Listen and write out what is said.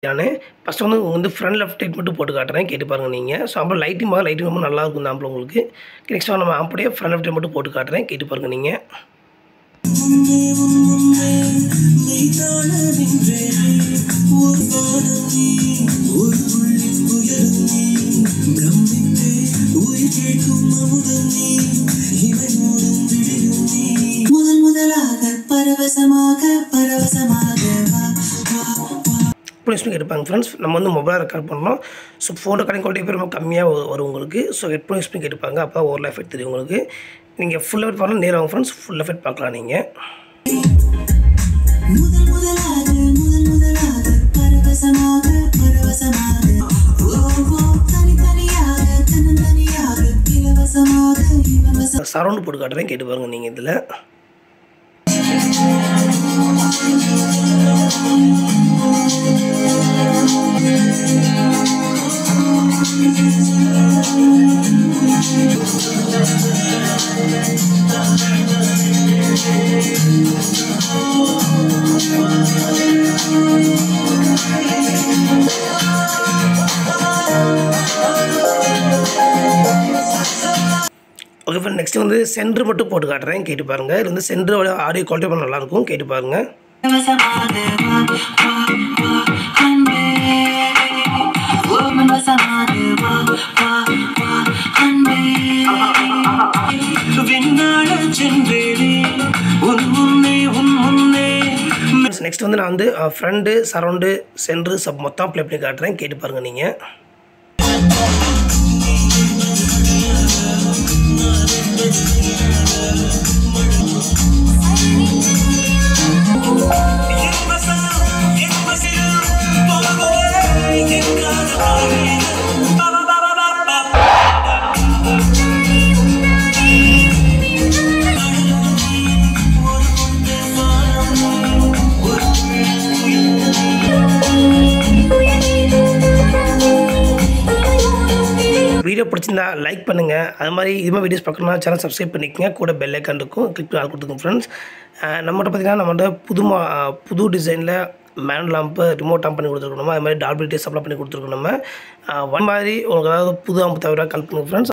நான் ஃபஸ்ட்டு வந்து உங்களுக்கு வந்து ஃப்ரண்ட் லெஃப்ட் ரைட் மட்டும் போட்டு காட்டுறேன் கேட்டு பாருங்கள் நீங்கள் ஸோ அப்புறம் லைட்டிங் பார்க்க லைட்டிங் ரொம்ப நல்லா இருக்கும் இந்த ஆம்பில் உங்களுக்கு நெக்ஸ்ட் நம்ம அப்படியே ஃப்ரண்ட் லெஃப்ட் ரைட் மட்டும் போட்டு காட்டுறேன் கேட்டு பாருங்கள் நீங்கள் முதல் முதலாக பரவசமாக பரவசமாக வா வா வா இப்போ ஸ்பீக் எடுப்பாங்க ஃப்ரெண்ட்ஸ் நம்ம வந்து மொபைல் ரெக்கார்ட் பண்ணோம் ஸோ ஃபோன் ரெக்கார்டிங் குவாலிட்டி பேர் ரொம்ப கம்மியாக வ- வரும் உங்களுக்கு ஸோ ஹெட்ஃபோன் ஸ்பீக் எடுப்பாங்க அப்போ ஒரு எஃபெக்ட் தெரியும் உங்களுக்கு நீங்கள் ஃபுல் எஃபெக்ட் பண்ணலாம் நேராக ஃப்ரெண்ட்ஸ் ஃபுல் எஃபெக்ட் பார்க்கலாம் நீங்கள் முதல் முதலாக முதல் முதலாக பரவசமாக பரவசமாக ஓ ஓ தனித்தனியாக தன்னந்தனியாக இலவசமாக இலவச சரௌண்டு போட்டு காட்டுறேன் கேட்டு பாருங்கள் நீங்கள் இதில் ஓகே ஃப்ரெண்ட் நெக்ஸ்ட் வந்து சென்டர் மட்டும் போட்டு காட்டுறேன் கேட்டு பாருங்கள் இது வந்து சென்டரோட ஆடியோ குவாலிட்டி ரொம்ப நல்லாயிருக்கும் கேட்டு பாருங்கள் இலவசமாக வா வா வா அன்பே ஓ இலவசமாக வா வா வா அன்பே விண்ணாடச் சென்றேனே உன் முன்னே உன் முன்னே நெக்ஸ்ட் வந்து நான் வந்து ஃப்ரண்டு சரௌண்டு சென்ட்ரு சப் மொத்தம் ப்ளே பண்ணி காட்டுறேன் கேட்டு பாருங்கள் நீங்கள் வீடியோ பிடிச்சிருந்தா லைக் பண்ணுங்கள் அது மாதிரி இது மாதிரி வீடியோஸ் பார்க்கணும்னா சேனல் சப்ஸ்கிரைப் பண்ணிக்கங்க கூட பெல் ஐக்கான் இருக்கும் கிளிக் பண்ணி ஆள் கொடுத்துங்க ஃப்ரெண்ட்ஸ் நம்மகிட்ட பார்த்தீங்கன்னா நம்மகிட்ட புது மா புது டிசைனில் மேன் லாம்பு ரிமோட் ஆன் பண்ணி கொடுத்துருக்கோம் நம்ம அது மாதிரி டால்பிலிட்டி சப்ளை பண்ணி கொடுத்துருக்கோம் நம்ம ஒன் மாதிரி உங்களுக்கு ஏதாவது புது ஆம்பு தவிர கல் பண்ணுங்க ஃப்ரெண்ட்ஸ்